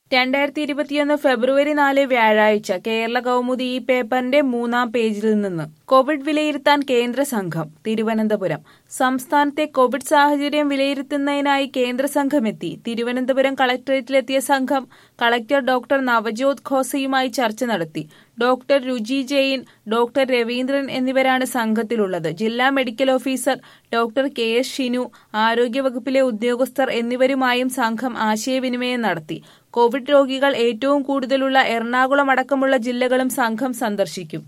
രണ്ടായിരത്തി ഇരുപത്തിയൊന്ന് ഫെബ്രുവരി നാല് വ്യാഴാഴ്ച കേരള കൗമുദി ഈ പേപ്പറിന്റെ മൂന്നാം പേജിൽ നിന്ന് കോവിഡ് വിലയിരുത്താൻ കേന്ദ്ര സംഘം തിരുവനന്തപുരം സംസ്ഥാനത്തെ കോവിഡ് സാഹചര്യം വിലയിരുത്തുന്നതിനായി കേന്ദ്ര സംഘമെത്തി തിരുവനന്തപുരം കളക്ടറേറ്റിലെത്തിയ സംഘം കളക്ടർ ഡോക്ടർ നവജോത് ഖോസയുമായി ചർച്ച നടത്തി ഡോക്ടർ രുചി ജെയിൻ ഡോക്ടർ രവീന്ദ്രൻ എന്നിവരാണ് സംഘത്തിലുള്ളത് ജില്ലാ medical officer doctor K S Shinu ആരോഗ്യവകുപ്പിലെ ഉദ്യോഗസ്ഥർ എന്നിവരുമായും സംഘം ആശയവിനിമയം നടത്തി കോവിഡ് രോഗികൾ ഏറ്റവും കൂടുതലുള്ള എറണാകുളം അടക്കമുള്ള ജില്ലകളും സംഘം സന്ദർശിക്കും